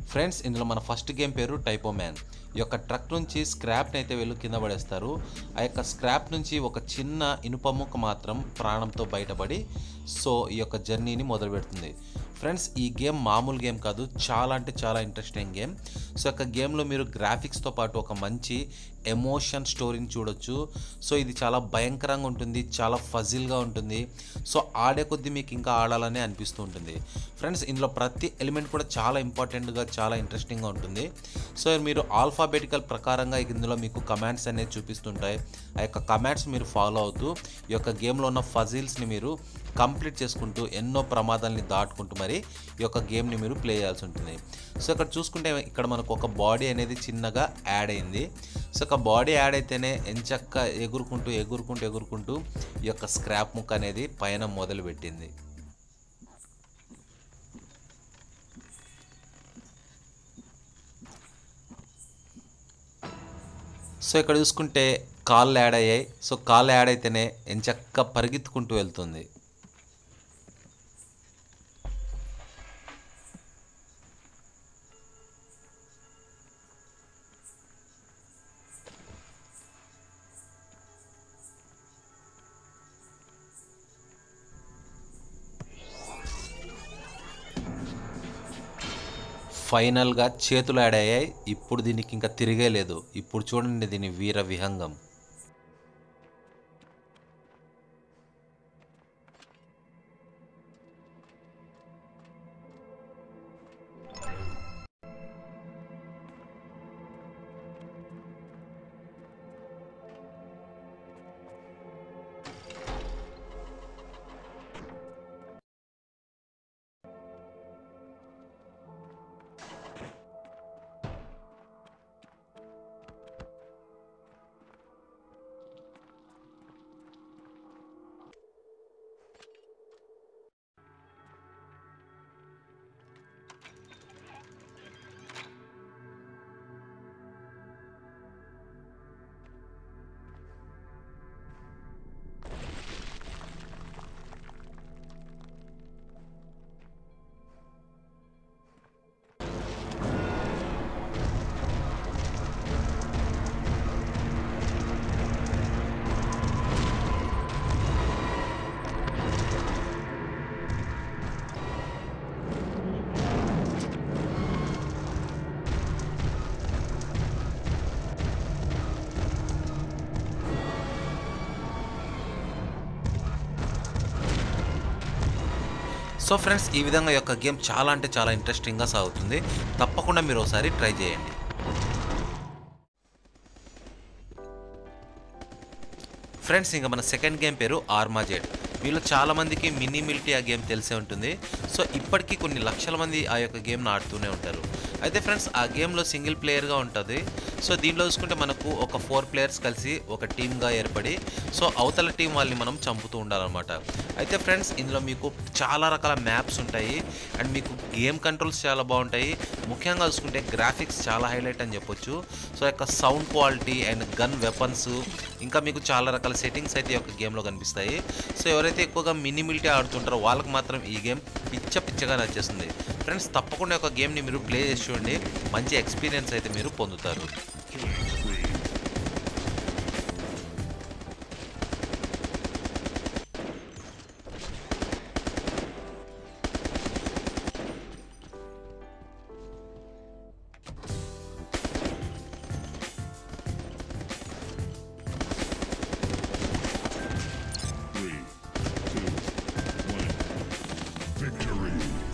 Friends ఇందులో మన first game పేరు టైపో మ్యాన్ ఈ యొక్క ట్రక్ నుంచి స్క్రాప్ని అయితే వీళ్ళు కింద పడేస్తారు ఆ యొక్క స్క్రాప్ నుంచి ఒక చిన్న ఇనుప ముక్క మాత్రం ప్రాణంతో బయటపడి సో ఈ యొక్క జర్నీని మొదలు పెడుతుంది ఫ్రెండ్స్ ఈ గేమ్ మామూలు గేమ్ కాదు చాలా అంటే చాలా ఇంట్రెస్టింగ్ గేమ్ సో యొక్క గేమ్లో మీరు గ్రాఫిక్స్తో పాటు ఒక మంచి ఎమోషన్ స్టోరీని చూడొచ్చు సో ఇది చాలా భయంకరంగా ఉంటుంది చాలా ఫజిల్గా ఉంటుంది సో ఆడే కొద్దీ మీకు ఇంకా ఆడాలని అనిపిస్తూ ఉంటుంది ఫ్రెండ్స్ ఇందులో ప్రతి ఎలిమెంట్ కూడా చాలా ఇంపార్టెంట్గా చాలా ఇంట్రెస్టింగ్గా ఉంటుంది సో మీరు ఆల్ఫాబెటికల్ ప్రకారంగా ఇందులో మీకు కమాండ్స్ అనేది చూపిస్తుంటాయి ఆ యొక్క కమాండ్స్ మీరు ఫాలో అవుతూ ఈ యొక్క గేమ్లో ఉన్న ఫజిల్స్ని మీరు కంప్లీట్ చేసుకుంటూ ఎన్నో ప్రమాదాలని దాటుకుంటూ మరి ఈ యొక్క గేమ్ని మీరు ప్లే చేయాల్సి ఉంటుంది సో ఇక్కడ చూసుకుంటే ఇక్కడ మనకు ఒక బాడీ అనేది చిన్నగా యాడ్ అయింది సో ఒక బాడీ యాడ్ అయితేనే ఎంచక్క ఎగురుకుంటూ ఎగురుకుంటూ ఎగురుకుంటూ ఈ యొక్క స్క్రాప్ ముక్క అనేది పైన మొదలు పెట్టింది సో ఇక్కడ చూసుకుంటే కాళ్ళు యాడ్ అయ్యాయి సో కాళ్ళు యాడ్ అయితేనే ఎంచక్క పరిగెత్తుకుంటూ వెళ్తుంది ఫైనల్గా చేతులు యాడ్ అయ్యాయి ఇప్పుడు దీనికి ఇంకా తిరిగే లేదు ఇప్పుడు చూడండి దీని వీర విహంగం సో ఫ్రెండ్స్ ఈ విధంగా ఈ యొక్క గేమ్ చాలా అంటే చాలా ఇంట్రెస్టింగ్గా సాగుతుంది తప్పకుండా మీరు ఒకసారి ట్రై చేయండి ఫ్రెండ్స్ ఇంకా మన సెకండ్ గేమ్ పేరు ఆర్మాజెట్ మీలో చాలా మందికి మినీ మిలిటీ ఆ గేమ్ తెలిసే ఉంటుంది సో ఇప్పటికీ కొన్ని లక్షల మంది ఆ యొక్క గేమ్ను ఆడుతూనే ఉంటారు అయితే ఫ్రెండ్స్ ఆ గేమ్లో సింగిల్ ప్లేయర్గా ఉంటుంది సో దీంట్లో చూసుకుంటే మనకు ఒక ఫోర్ ప్లేయర్స్ కలిసి ఒక టీమ్గా ఏర్పడి సో అవతల టీం వాళ్ళని మనం చంపుతూ ఉండాలన్నమాట అయితే ఫ్రెండ్స్ ఇందులో మీకు చాలా రకాల మ్యాప్స్ ఉంటాయి అండ్ మీకు గేమ్ కంట్రోల్స్ చాలా బాగుంటాయి ముఖ్యంగా చూసుకుంటే గ్రాఫిక్స్ చాలా హైలైట్ అని చెప్పొచ్చు సో యొక్క sound quality and gun weapons ఇంకా మీకు చాలా రకాల సెట్టింగ్స్ అయితే ఈ యొక్క గేమ్లో కనిపిస్తాయి సో ఎవరైతే ఎక్కువగా మినీ మిలిటీ ఆడుతుంటారో వాళ్ళకి మాత్రం ఈ గేమ్ పిచ్చ పిచ్చగా నచ్చేస్తుంది ఫ్రెండ్స్ తప్పకుండా ఒక గేమ్ని మీరు ప్లే చేసి చూడండి మంచి ఎక్స్పీరియన్స్ అయితే మీరు పొందుతారు Three, two, one. Victory.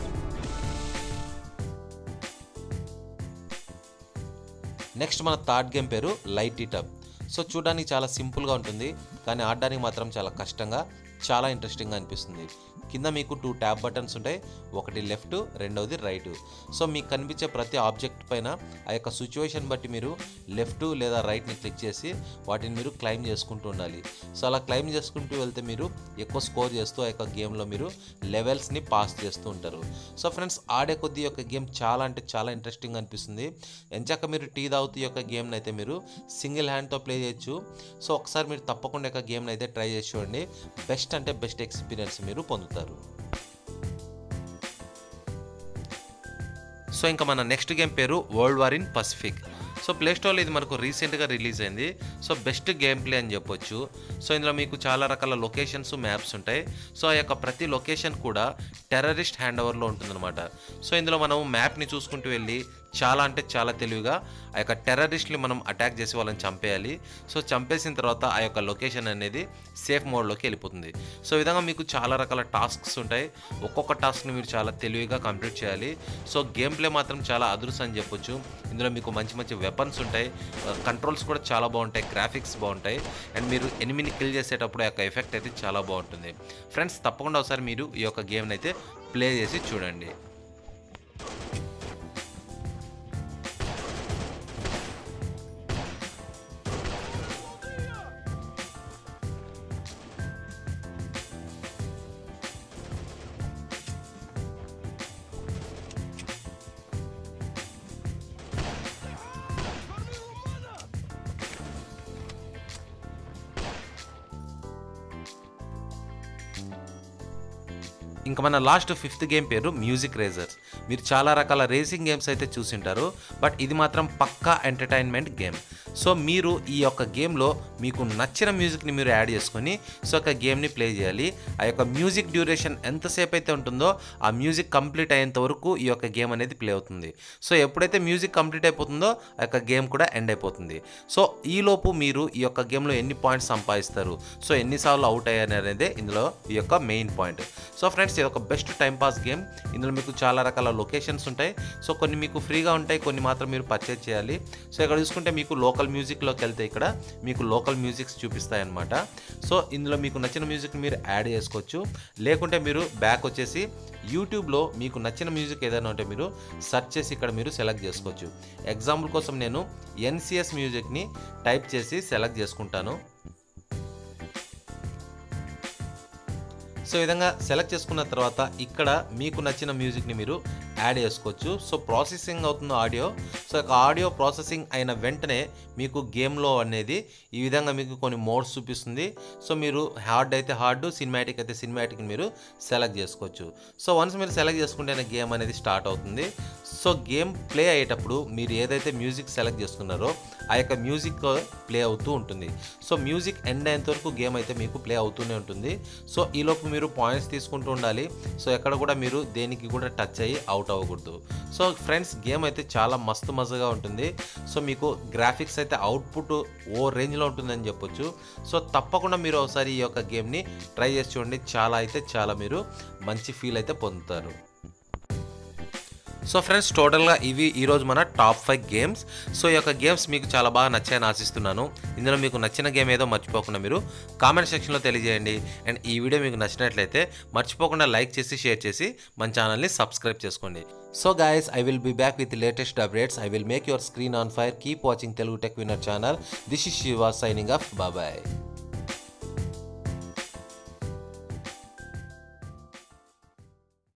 Next మన థర్డ్ గేమ్ పేరు లైట్ ఇట్ అప్ సో చూడడానికి చాలా సింపుల్గా ఉంటుంది కానీ ఆడడానికి మాత్రం చాలా కష్టంగా చాలా ఇంట్రెస్టింగ్గా అనిపిస్తుంది కింద మీకు టూ ట్యాబ్ బటన్స్ ఉంటాయి ఒకటి లెఫ్ట్ రెండవది రైట్ సో మీకు కనిపించే ప్రతి ఆబ్జెక్ట్ పైన ఆ యొక్క సిచ్యువేషన్ బట్టి మీరు లెఫ్ట్ లేదా రైట్ని క్లిక్ చేసి వాటిని మీరు క్లైమ్ చేసుకుంటూ ఉండాలి సో అలా క్లైమ్ చేసుకుంటూ వెళ్తే మీరు ఎక్కువ స్కోర్ చేస్తూ ఆ యొక్క గేమ్లో మీరు లెవెల్స్ని పాస్ చేస్తూ ఉంటారు సో ఫ్రెండ్స్ ఆడే కొద్దీ యొక్క గేమ్ చాలా అంటే చాలా ఇంట్రెస్టింగ్ అనిపిస్తుంది ఎంచాక మీరు టీ తాగుతూ ఈ యొక్క గేమ్ని అయితే మీరు సింగిల్ హ్యాండ్తో ప్లే చేయొచ్చు సో ఒకసారి మీరు తప్పకుండా ఈ యొక్క గేమ్ని అయితే ట్రై చేసి చూడండి బెస్ట్ అంటే బెస్ట్ ఎక్స్పీరియన్స్ మీరు పొందుతారు సో ఇంకా మన నెక్స్ట్ గేమ్ పేరు world war in Pacific so play స్టోర్లో ఇది మనకు రీసెంట్గా రిలీజ్ అయింది సో బెస్ట్ గేమ్ ప్లే అని చెప్పొచ్చు సో ఇందులో మీకు చాలా రకాల లొకేషన్స్ మ్యాప్స్ ఉంటాయి సో ఆ యొక్క ప్రతి లొకేషన్ కూడా టెర్రరిస్ట్ హ్యాండ్ ఓవర్లో ఉంటుందన్నమాట సో ఇందులో మనం మ్యాప్ని చూసుకుంటూ వెళ్ళి చాలా అంటే చాలా తెలివిగా ఆ యొక్క టెర్రరిస్ట్ని మనం అటాక్ చేసి వాళ్ళని చంపేయాలి సో చంపేసిన తర్వాత ఆ యొక్క లొకేషన్ అనేది సేఫ్ మోడ్లోకి వెళ్ళిపోతుంది సో ఈ విధంగా మీకు చాలా రకాల టాస్క్స్ ఉంటాయి ఒక్కొక్క టాస్క్ని మీరు చాలా తెలివిగా కంప్లీట్ చేయాలి సో గేమ్ ప్లే మాత్రం చాలా అదృష్టం అని చెప్పొచ్చు ఇందులో మీకు మంచి మంచి వెపన్స్ ఉంటాయి కంట్రోల్స్ కూడా చాలా బాగుంటాయి గ్రాఫిక్స్ బాగుంటాయి అండ్ మీరు ఎనిమిని కిల్ చేసేటప్పుడు ఆ యొక్క ఎఫెక్ట్ అయితే చాలా బాగుంటుంది ఫ్రెండ్స్ తప్పకుండా ఒకసారి మీరు ఈ యొక్క గేమ్ని అయితే ప్లే చేసి చూడండి ఇంకా మన లాస్ట్ ఫిఫ్త్ గేమ్ పేరు మ్యూజిక్ రేజర్స్ మీరు చాలా రకాల రేసింగ్ గేమ్స్ అయితే చూసింటారు బట్ ఇది మాత్రం పక్కా ఎంటర్టైన్మెంట్ గేమ్ సో మీరు ఈ యొక్క గేమ్లో మీకు నచ్చిన మ్యూజిక్ని మీరు యాడ్ చేసుకొని సో ఒక గేమ్ని ప్లే చేయాలి ఆ యొక్క మ్యూజిక్ డ్యూరేషన్ ఎంతసేపు అయితే ఉంటుందో ఆ మ్యూజిక్ కంప్లీట్ అయ్యేంత వరకు ఈ యొక్క గేమ్ అనేది ప్లే అవుతుంది సో ఎప్పుడైతే మ్యూజిక్ కంప్లీట్ అయిపోతుందో ఆ యొక్క గేమ్ కూడా ఎండ్ అయిపోతుంది సో ఈలోపు మీరు ఈ యొక్క గేమ్లో ఎన్ని పాయింట్స్ సంపాదిస్తారు సో ఎన్నిసార్లు అవుట్ అయ్యారు అనేది ఇందులో ఈ యొక్క మెయిన్ పాయింట్ సో ఫ్రెండ్స్ ఇది ఒక బెస్ట్ టైం పాస్ గేమ్ ఇందులో మీకు చాలా రకాల లొకేషన్స్ ఉంటాయి సో కొన్ని మీకు ఫ్రీగా ఉంటాయి కొన్ని మాత్రం మీరు పర్చేజ్ చేయాలి సో ఇక్కడ చూసుకుంటే మీకు లోకల్ మ్యూజిక్లోకి వెళ్తే ఇక్కడ మీకు లోకల్ మ్యూజిక్స్ చూపిస్తాయి అనమాట సో ఇందులో మీకు నచ్చిన మ్యూజిక్ మీరు యాడ్ చేసుకోవచ్చు లేకుంటే మీరు బ్యాక్ వచ్చేసి యూట్యూబ్లో మీకు నచ్చిన మ్యూజిక్ ఏదైనా ఉంటే మీరు సెర్చ్ చేసి ఇక్కడ మీరు సెలెక్ట్ చేసుకోవచ్చు ఎగ్జాంపుల్ కోసం నేను ఎన్సిఎస్ మ్యూజిక్ని టైప్ చేసి సెలెక్ట్ చేసుకుంటాను సో ఈ విధంగా సెలెక్ట్ చేసుకున్న తర్వాత ఇక్కడ మీకు నచ్చిన మ్యూజిక్ని మీరు యాడ్ చేసుకోవచ్చు సో ప్రాసెసింగ్ అవుతుంది ఆడియో సో ఒక ఆడియో ప్రాసెసింగ్ అయిన వెంటనే మీకు గేమ్లో అనేది ఈ విధంగా మీకు కొన్ని మోడ్స్ చూపిస్తుంది సో మీరు హార్డ్ అయితే హార్డ్ సినిమాటిక్ అయితే సినిమాటిక్ మీరు సెలెక్ట్ చేసుకోవచ్చు సో వన్స్ మీరు సెలెక్ట్ చేసుకుంటేనే గేమ్ అనేది స్టార్ట్ అవుతుంది సో గేమ్ ప్లే అయ్యేటప్పుడు మీరు ఏదైతే మ్యూజిక్ సెలెక్ట్ చేసుకున్నారో ఆ యొక్క మ్యూజిక్ ప్లే అవుతూ ఉంటుంది సో మ్యూజిక్ ఎండ్ అయ్యేంత వరకు గేమ్ అయితే మీకు ప్లే అవుతూనే ఉంటుంది సో ఈలోపు మీరు పాయింట్స్ తీసుకుంటూ ఉండాలి సో ఎక్కడ కూడా మీరు దేనికి కూడా టచ్ అయ్యి అవుట్ అవ్వకూడదు సో ఫ్రెండ్స్ గేమ్ అయితే చాలా మస్తు మజగా ఉంటుంది సో మీకు గ్రాఫిక్స్ అయితే అవుట్పుట్ ఓ రేంజ్లో ఉంటుందని చెప్పొచ్చు సో తప్పకుండా మీరు ఒకసారి ఈ యొక్క గేమ్ని ట్రై చేసి చూడండి చాలా అయితే చాలా మీరు మంచి ఫీల్ అయితే పొందుతారు సో ఫ్రెండ్స్ టోటల్గా ఇవి ఈరోజు మన టాప్ ఫైవ్ గేమ్స్ సో ఈ యొక్క గేమ్స్ మీకు చాలా బాగా నచ్చాయని ఆశిస్తున్నాను ఇందులో మీకు నచ్చిన గేమ్ ఏదో మర్చిపోకుండా మీరు కామెంట్ సెక్షన్లో తెలియజేయండి అండ్ ఈ వీడియో మీకు నచ్చినట్లయితే మర్చిపోకుండా లైక్ చేసి షేర్ చేసి మన ఛానల్ని సబ్స్క్రైబ్ చేసుకోండి so guys I will be back with latest updates I will make your screen on fire keep watching Telugu tech winner channel this is Shiva signing off బాబాయ్